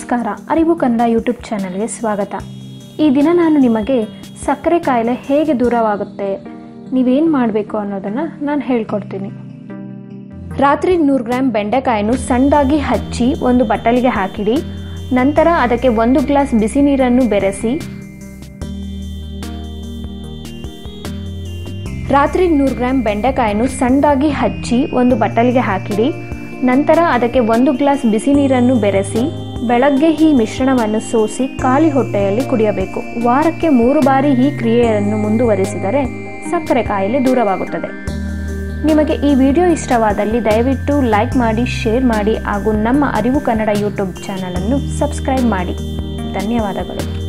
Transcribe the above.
ನಮಸ್ಕಾರ ಅರಿವು ಕನ್ನಡ ಯೂಟ್ಯೂಬ್ ಚಾನಲ್ಗೆ ಸ್ವಾಗತ ಈ ದಿನ ನಾನು ನಿಮಗೆ ಸಕ್ಕರೆ ಕಾಯಿಲೆ ಹೇಗೆ ದೂರವಾಗುತ್ತೆ ನೀವೇನು ಮಾಡಬೇಕು ಅನ್ನೋದನ್ನು ನಾನು ಹೇಳ್ಕೊಡ್ತೀನಿ ರಾತ್ರಿ ನೂರು ಗ್ರಾಮ್ ಬೆಂಡೆಕಾಯನ್ನು ಸಣ್ಣದಾಗಿ ಹಚ್ಚಿ ಒಂದು ಬಟ್ಟಲಿಗೆ ಹಾಕಿಡಿ ನಂತರ ಅದಕ್ಕೆ ಒಂದು ಗ್ಲಾಸ್ ಬಿಸಿ ನೀರನ್ನು ಬೆರೆಸಿ ರಾತ್ರಿ ನೂರು ಗ್ರಾಮ್ ಬೆಂಡೆಕಾಯನ್ನು ಸಣ್ಣದಾಗಿ ಹಚ್ಚಿ ಒಂದು ಬಟ್ಟಲಿಗೆ ಹಾಕಿಡಿ ನಂತರ ಅದಕ್ಕೆ ಒಂದು ಗ್ಲಾಸ್ ಬಿಸಿ ನೀರನ್ನು ಬೆರೆಸಿ ಬೆಳಗ್ಗೆ ಈ ಮಿಶ್ರಣವನ್ನು ಸೋಸಿ ಖಾಲಿ ಹೊಟ್ಟೆಯಲ್ಲಿ ಕುಡಿಯಬೇಕು ವಾರಕ್ಕೆ ಮೂರು ಬಾರಿ ಈ ಕ್ರಿಯೆಯನ್ನು ಮುಂದುವರಿಸಿದರೆ ಸಕ್ಕರೆ ಕಾಯಿಲೆ ದೂರವಾಗುತ್ತದೆ ನಿಮಗೆ ಈ ವಿಡಿಯೋ ಇಷ್ಟವಾದಲ್ಲಿ ದಯವಿಟ್ಟು ಲೈಕ್ ಮಾಡಿ ಶೇರ್ ಮಾಡಿ ಹಾಗೂ ನಮ್ಮ ಅರಿವು ಕನ್ನಡ ಯೂಟ್ಯೂಬ್ ಚಾನಲನ್ನು ಸಬ್ಸ್ಕ್ರೈಬ್ ಮಾಡಿ ಧನ್ಯವಾದಗಳು